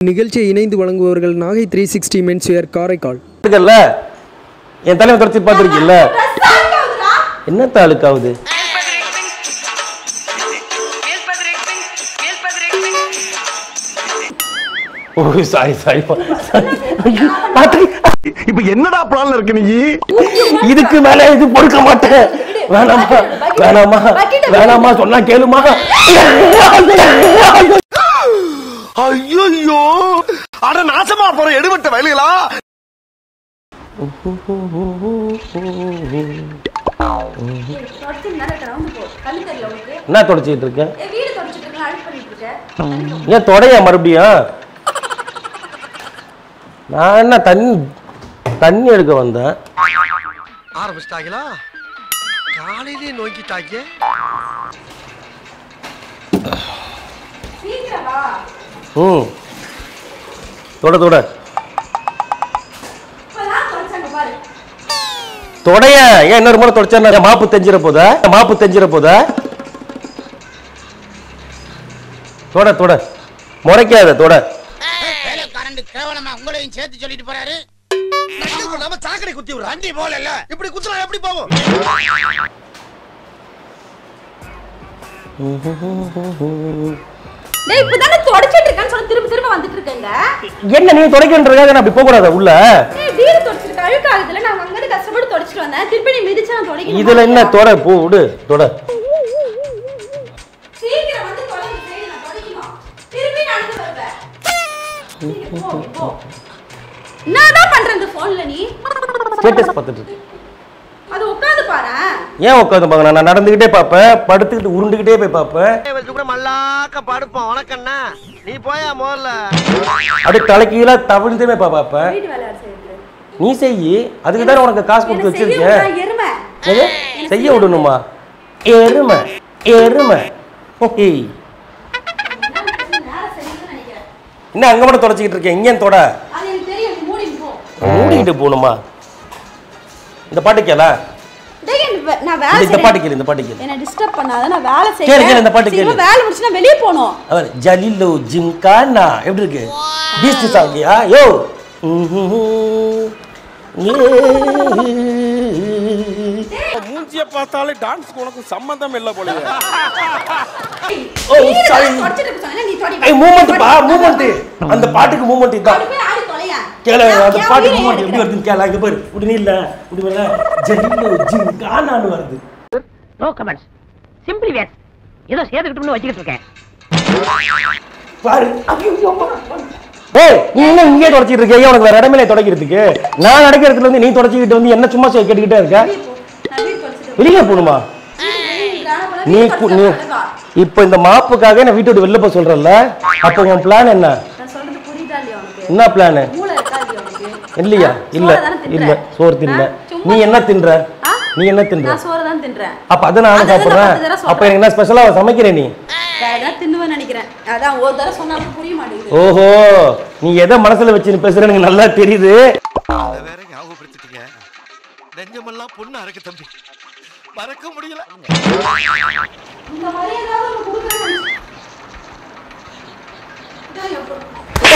நிகழ்ச்சியை இணைந்து வழங்குபவர்கள் Nagai three sixty menswear Karaikal இருக்குல்ல என் தலைமை தொடச்சி பார்த்துருக்கீல்ல என்ன தாளுக்காவுது ஓ சாரி சாரி இப்ப என்னடா பிளான்ல இருக்கு நீ இதுக்கு மேல இது பொறுக்க மாட்டேன் வேணாமா வேணாமா வேணாமா சொன்னா கேளுமா ஐயோ அட நாசமா போற எடுபட்ட வயலுகளா என்ன தொடச்சிட்டு இருக்க வீடு தொடச்சிட்டு இருக்கேன் அழுக்கு பண்ணிட்டு இருக்கேன் ஏன் தொடையா மறுபடியும் நான் என்ன தண்ணி தண்ணி எடுக்க வந்தேன் ஆரம்பிச்சிட்டாங்களா காலையிலே நோக்கிட்டாங்க சீக்கிரம் வா ம் தொட தொட இப்பதான் தொடச்சாங்க பாரு தொடைய ஏன் இன்னொரு முறை தொடச்சா மாப்பு தெஞ்சிட போதா மாப்பு தெஞ்சிட போதா தொட தொட முறைக்காத தொட வேலைக்காரன் கேவலமா உங்களையும் சேர்த்து சொல்லிட்டு போறாரு நம்ம சாக்கடை குத்தி விடுறா வண்டி போகல இப்படி குத்துனா எப்படி போவோம் டேய் இப்பதானே தொடச்சிட்டு இருக்கேன்னு சொல்லி திரும்ப திரும்ப வந்துட்டு இருக்கேங்க என்ன நீ துடைக்கின்றதுக்காக நான் அப்படி போக கூடாதா உள்ள டேய் வீடு தொடச்சிட்டு அழுக்கு ஆகுதுல நான் அங்க கஷ்டப்பட்டு தொடச்சிட்டு வந்தேன் திருப்பி நீ மிதிச்சா நான் தொடக்கணும் இதுல என்ன தொட போ விடு தொட சீக்கிரம் வந்து தொடங்க சரி நான் தொடக்கணும் திருப்பி நடந்து வருவேன் சீக்கிரம் போ, போ. என்னதான் பண்ற இந்த போன்ல நீ ஸ்டேட்டஸ் பார்த்துட்டு இருக்கு. அது உட்காந்து பாரு ஏன் உட்காந்து பாக்க நான் நடந்துகிட்டே பார்ப்பேன் படுத்துக்கிட்டு உருண்டுகிட்டே போய் பார்ப்பேன் வச்சு கூட மல்லாக்க படுப்போம் உனக்கண்ணா நீ போயா முதல்ல அப்படியே தலைக்கீழ தவிழ்ந்தே போய் பா- பார்ப்பேன் வீட்டு வேலை யார் செய்யுது நீ செய்யி அதுக்கு தானே உனக்கு காசு கொடுத்து எனக்கு செய்ய வச்சிருக்கேன் விடுறா, எருமை எது? செய்ய விடணுமா எருமை எருமை ஹேய். நேரம் சரியில்லைன்னு நினைக்கிறேன் என்ன அங்க மட்டும் தொடச்சிக்கிட்டு இருக்கேன் இங்கேயும் தொட அது எனக்கு தெரியும் நீ மூடிட்டு போ மூடிக்கிட்டு போகணுமா இந்த பாட்டு கேள டேய், எனக்கு வே- நான் வேலை இந்த செய்றேன். பாட்டு கேளு இந்த பாட்டு கேளு என்ன டிஸ்டர்ப் பண்ணாத நான் வேலை கேளு, கேளு, இந்த செய்யறேன் பாட்டு கேளு. சீக்கிரமா வேலை முடிச்சு நான் வெளிய போணும் அவர் ஜலிலு ஜிங்கானா எப்படி இருக்கு பீஸ்ட் சாங்கியா யோ மூஞ்சிய பார்த்தாலே டான்ஸ்க்கு உனக்கு சம்பந்தம் இல்ல போல ஓ நீ சாரி தான் தொடச்சிட்டு இருக்க சொன்னா நீ தொடி ஏய் மூமெண்ட் பா மூமெண்ட் அந்த பாட்டுக்கு மூமெண்ட் இதான் அப்படி போய் ஆடி தொலையேன். கேளு நான் அந்த என் பாட்டு உயிரை மூமெண்ட் எப்படி எடுக்கிறேன். வருதுன்னு கேள இங்க பாரு இப்படி இல்ல இப்படி வரல ஜலிலு ஜிங்கானான்னு வருது நோ கமெண்ட்ஸ் சிம்பிளி வேஸ் ஏதோ சேர்த்துக்கிட்டோம்னு வச்சுக்கிட்டு இருக்கேன் பாரு ஏய் நீ என்ன இங்கே தொடச்சிட்டு இருக்க ஏன் உனக்கு வேற இடமே தொடக்கிறதுக்கு நான் நடக்கிறதுல வந்து நீ தொடச்சிக்கிட்டு வந்து என்ன சும்மா சொல்லி கேட்டுக்கிட்டே இருக்க நான் வீடு தொடச்சிட்டு வெளியே போகணுமா நானும் போனா நீ வீடு கு- தொடச்சா நீ அழகா. இப்போ இந்த மாப்புக்காக நான் வீட்டை விட்டு வெளில போக சொல்றேன்ல அப்போ உன் பிளான் என்ன நான் சொல்றது புரியுதா இல்லையா உனக்கு என்ன பிளான் மூளை இருக்கா இல்லையா உனக்கு இல்லையா ஆ? இல்ல சோறை தானே தின்ற? இல்ல சோறு தின்ன ஆ? சும்மா நீ என்ன தின்ற ஆ? நீ என்ன தின்ற நான் சோறு தான் தின்றேன் அப்ப அதை நானும் அதை தான் நான் சாப்பிடுறேன் பத்து தடவை சொல்றேன். அப்ப எனக்கு என்ன ஸ்பெஷலா சமைக்கிறேன் நீ வேற ஏதாவது தின்னுவேன்னு நினைக்கிறேன் அதான் ஒரு தடவை சொன்னாலும் புரிய மாட்டேங்குது ஓஹோ நீ எதை மனசுல வச்சு நீ பேசுற எனக்கு நல்லா தெரியுது அதை வேற ஞாபகப்படுத்திட்டீங்க நெஞ்சமெல்லாம் பொண்ணு அறக்கு தம்பி மறக்க முடியல இந்த மாதிரி ஏதாவது ஒண்ணு கொடுக்குறேன்னு நினைச்சேன். இதான் என் பொண்ணு.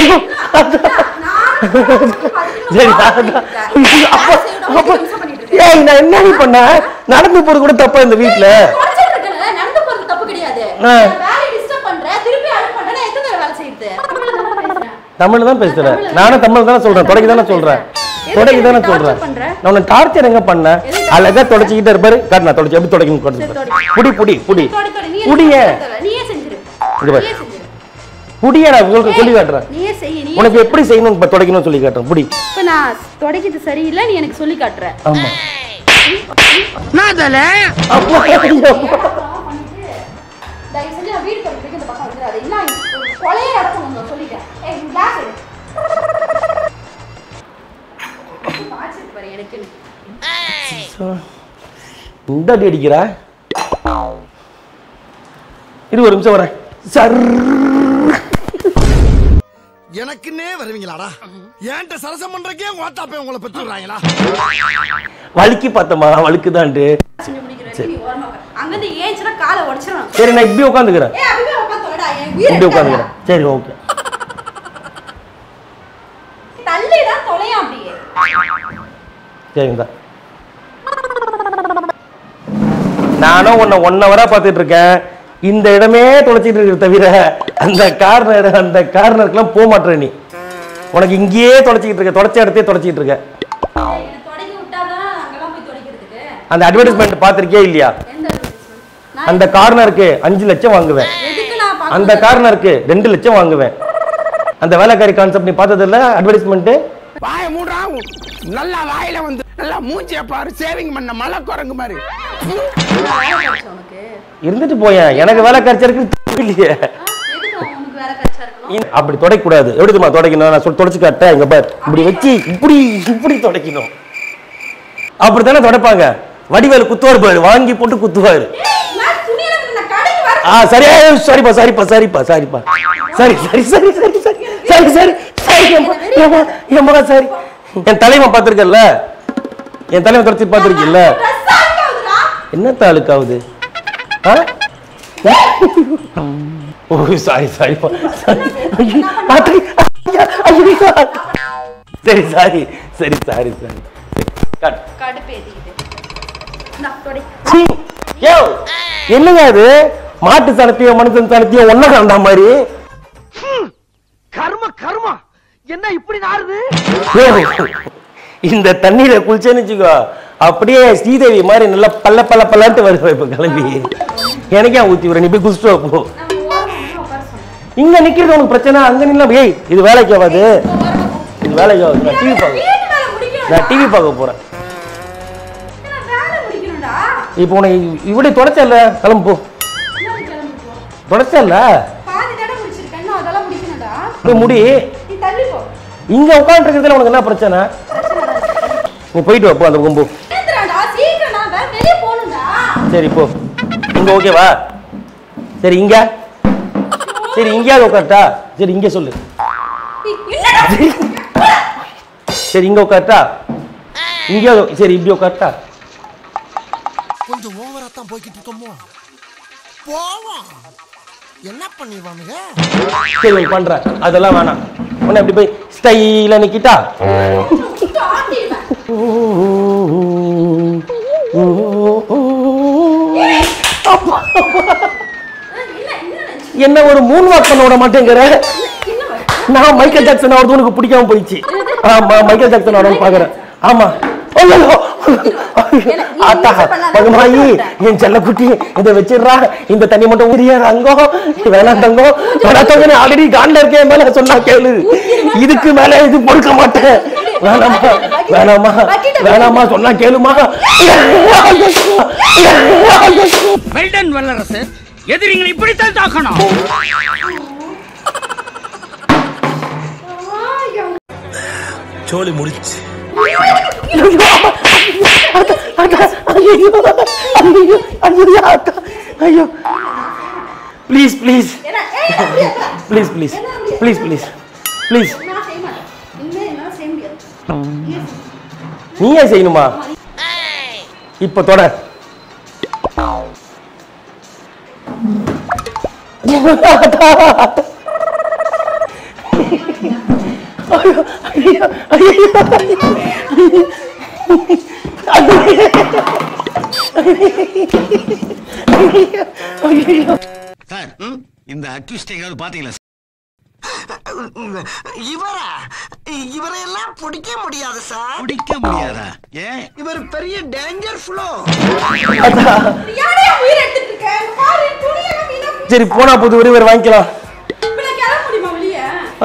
நான் சரி வேலை நான் செய்யணும், அப்ப இம்சை பண்ணிட்டு இருக்கேன். ஏய் நான் என்ன நீ பண்ண நடந்து போறது கூட தப்பா இந்த வீட்ல தொடச்சிட்டு இருக்கேன்ல, நடந்து போறது தப்பு கிடையாது. ஆ. நான் வேலையை disturb பண்றேன், திருப்பி அழுக்கு பண்றேன், நான் எத்தனை தடவை வேலை செய்யறது? தமிழ்ல தான் பேசுறேன் நானும் தமிழ் தானே சொல்றேன் தொடக்கி தானே சொல்றேன் தொடக்கி தானே சொல்றேன் நான் உன்னை டார்ச்சர் எங்க பண்ணேன் அழகா தொடச்சிக்கிட்டே இருப்பாரு காட்டு நான் தொடச்சி எப்படி தொடக்கணும் சரி, தொடச்சு தொடி. புடி புடி புடி தொடி, தொடி, நீயே புடிய செஞ்சு நீயே செஞ்சிரு. இங்க பாரு. நீயே செஞ்சிரு. புடிய நான் உங்களுக்கு சொல்லி காட்டுறேன் நீயே செய்யு, நீயே உனக்கு எப்படி செய்யணும் இப்ப தொடக்கணும்னு சொல்லி காட்டுறேன் புடி இப்ப நான் தொடக்கிது சரியில்லை நீ எனக்கு சொல்லி காட்டுற ஆமா அப்போ தயவு செஞ்சு நான் வீடு தொடக்கிறதுக்கு இந்த பக்கம் வந்துடாது இல்ல கொலையே நடக்கும் நான் சொல்லிட்டேன் ஏய் கிளாஸ் எடு வாட்ஸ்அப் பாரு எனக்கு இந்த அடி அடிக்கிறா இரு ஒரு நிமிஷம் வரேன் சர் எனக்குன்னே வருவீங்களாடா ஏன்ட்ட சரசம் பண்றக்கே ஓட்டாப்பே உங்களை பெற்று விடுறாங்களா வழுக்கி பார்த்தம்மா வழுக்குதான்ட்டு செஞ்சு முடிக்கிற நீ ஓரமா உட்காரு. அங்கிருந்து ஏஞ்சுனா காலை உடைச்சிரும் சரி நான் இப்படி உட்காந்துக்கிறேன் ஏய் அப்படியே உட்காந்து தொலைடா என் உயிரை இப்படி எடுக்காதடா. உட்காந்துக்கிறேன் சரி ஓகே தான் தொலையும் அப்படியே சரிங்க நானும் உன்னை ஒன் ஹவரா பார்த்துட்டு இருக்கேன் இந்த இடமே தொலைச்சிட்டு இருக்கிற தவிர அந்த கார்னர் அந்த கார்னருக்குலாம் போக மாட்டேற நீ உனக்கு இங்கேயே தொலைச்சிக்கிட்டு இருக்க தொலைச்ச இடத்தையே தொலைச்சிட்டு இருக்க என்னை தொடங்கி விட்டாதான் அங்கெல்லாம் போய் துடைக்கிறதுக்கு அந்த அட்வர்டைஸ்மெண்ட் பார்த்திருக்கியா இல்லையா எந்த advertisement? நான் அந்த கார்னருக்கு அஞ்சு லட்சம் வாங்குவேன் எதுக்கு நான் பார்க்க அந்த கார்னருக்கு ரெண்டு லட்சம் வாங்குவேன் அந்த வேலைக்காரி கான்செப்ட் நீ பார்த்தது இல்ல அட்வர்டைஸ்மெண்ட் வாய மூடா நல்லா வாயில வந்து நல்லா மூஞ்சிய பாரு சேவிங் பண்ண மலை குரங்கு மாதிரி வேலை கிடைச்சா உனக்கு இருந்துட்டு போயேன் எனக்கு வேலை கிடைச்சிருக்கு இல்லையே ஆ, எதுக்கு உனக்கு வேலை கிடைச்சா இருக்கணும் இ- அப்படி தொடக்கூடாது எப்படி தெரியுமா துடைக்கணும் நான் சொல்லி தொடச்சு காட்டேன் இங்க பார் இப்படி வச்சு இப்படி இப்படி துடைக்கணும் அப்படித்தானே துடைப்பாங்க வடிவேல் குத்துவார் பாரு வாங்கி போட்டு குத்துவாரு ஏய், நான் துணியெல்லாம் இருக்கு, நான் கடைக்கு வர ஆ சரியா சரிப்பா சரிப்பா சரிப்பா சரிப்பா சரி சரி சரி சரி சரி சரி சரி சரி ஏம்மா, ஏம்மா, ஏம்மா சரி என் தலைவன் பார்த்திருக்கல என் தலைவன் தொடச்சி பார்த்திருக்கீல்ல ட்ரெஸ் ஆகுதுடா என்ன தாலுக்காவுது ஆ ஓ சாரி சாரிப்பா சாரி சரி சாரி சரி சாரி சாரி கட் கடுப்பு ஏத்திக்கிட்டு நான் தொடை சீ, யோ என்னங்க அது மாட்டு சாணத்தையும் மனுஷன் சாணத்தையும் ஒண்ணா கலந்த மாதிரி கர்ம கர்மா என்ன இப்படி நாறுது யோ, இந்த தண்ணீரை குளிச்சேன்னு வச்சுக்கோ அப்படியே ஸ்ரீதேவி மாதிரி நல்லா பல்ல பல்ல பல்லான்ட்டு வருவேன் இப்ப கிளம்பி எனக்கே ஊத்தி விடுற நீ போய் குளிச்சுட்டு வா போ நம்ம ஓரமா நின்னு உட்கார சொன்னேன் இங்க நிக்கிறது உனக்கு பிரச்சனை அங்க நின்னா ஏய் இது வேலைக்கு ஆகாது இது வேலைக்கு ஆகாது நான் டிவி பார்க்க வீட்டு வேலை முடிக்கணும் நான் டிவி பார்க்க போறேன் நான் வேலை முடிக்கணும்டா இப்போ உனக்கு இப்படி தொடச்சல கிளம்பு போ இன்னொரு கிளம்பி போ தொடச்சல பாதி தடவை முடிச்சிருக்கேன் இன்னும் அதெல்லாம் முடிக்கணும்டா இப்படி முடி நீ தள்ளி போ இங்க உட்காந்துருக்கிறதுல உனக்கு என்ன பிரச்சனை நீ போயிட்டு வா போ அந்த கும்பு ஏத்துறாடா சீக்கிரம்டா வேற வெளிய போகணும்டா சரி போ இங்க ஓகேவா சரி இங்க சரி இங்கேயாவது உட்காரட்டா சரி இங்க சொல்லு என்னடா சரி இங்க உட்காரட்டா இங்கேயாவது சரி இப்படி உட்காரட்டா கொஞ்சம் ஓவரா தான் போய்கிட்டு இருக்கோமோ போவோம் என்ன பண்ணிடுவானுங்க சரி ஒண்ணு பண்றேன் அதெல்லாம் வேணாம் உன்னை இப்படி போய் ஸ்டைல நிக்கிட்டா ஆட்டிடுவேன் என்ன என்ன நினைச்சு என்ன ஒரு மூணு வாக் பண்ண விட மாட்டேங்கிற என்ன வர? நான் மைக்கேல் ஜாக்சன் ஆகிறது உனக்கு பிடிக்காம போயிடுச்சு ஆமா மைக்கேல் ஜாக்சன் ஆடணும் பாக்குறேன் ஆமா ஐயோ ஆத்தா பகமாயி என் செல்லக்குட்டி இதை வச்சிடுறா இந்த தண்ணி மட்டும் ஊதிய தங்கம் வேணாம் தங்கம் வேணாம் தங்கம் ஆல்ரெடி காண்ட இருக்கேன் மேல சொன்னா கேளு இதுக்கு மேல இது பொறுக்க மாட்டேன் வேணாமா வேணாமா வேணாமா சொன்னா கேளுமா வெல்டன் வல்லரசு எதிரிங்களை இப்படித்தான் தாக்கணும் சோலி முடிச்சு ஐயோ ப்ளீஸ் ப்ளீஸ் என்ன ஏய் என்ன முடியாது please please please please please நான் செய்ய மாட்டேன் இனிமே என்னால செய்ய முடியாது நீயே செய்யணுமா இப்ப தொட சார் இந்த அக்யூஸ்ட் எங்காவது பாத்தீங்களா இவரா இவரை எல்லாம் பிடிக்க முடியாது சார் பிடிக்க முடியாதா ஏன் இவர் பெரிய டேஞ்சர் ஃப்ளோ யாரையா உயிர் எடுத்துட்டு இருக்க இங்க பாரு துணியெல்லாம் வீணா போச்சு. சரி போனா புது ஒருவர் வாங்கிக்கலாம் இப்ப நான் கிளம்ப முடியுமா வெளிய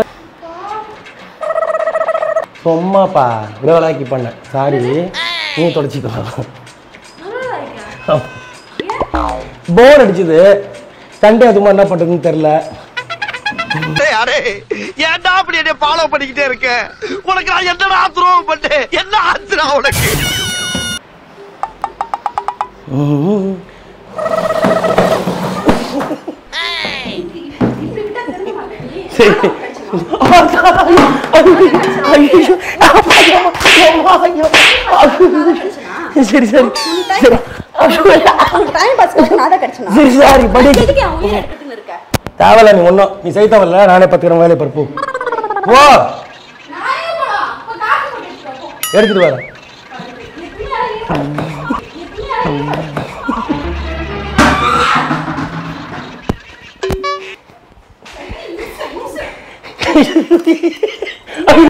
சும்மாப்பா விரவலாக்கி பண்ணேன் சாரி நீ தொடச்சிக்கோ நல்லா இருக்கா போர் அடிச்சுது சண்டே அதுமா என்ன பண்றதுன்னு தெரியல அரே ஏன்டா அப்படி என்ன ஃபாலோ பண்ணிக்கிட்டே இருக்க உனக்கு நான் என்னடா துரோகம் பண்ணேன் என்ன ஆச்சுடா உனக்கு இப்படி விட்டா திரும்ப மாட்டேன் நீ. சரி ஐயோ. சரி சரி சரி உனக்கு டைம் பாஸ் பண்ண நான் தான் கிடைச்சனா சரி சாரி படி எதுக்கு அவன் உயிர் எடுத்துட்டு இருக்க தேவையில்ல நீ ஒன்றும் நீ செய்ய தேவையில்ல நானே பத்துக்கிறேன் வேலையை பருப்பு ஓ நான் எங்க போலாம் இப்ப எடுத்துட்டு வரேன்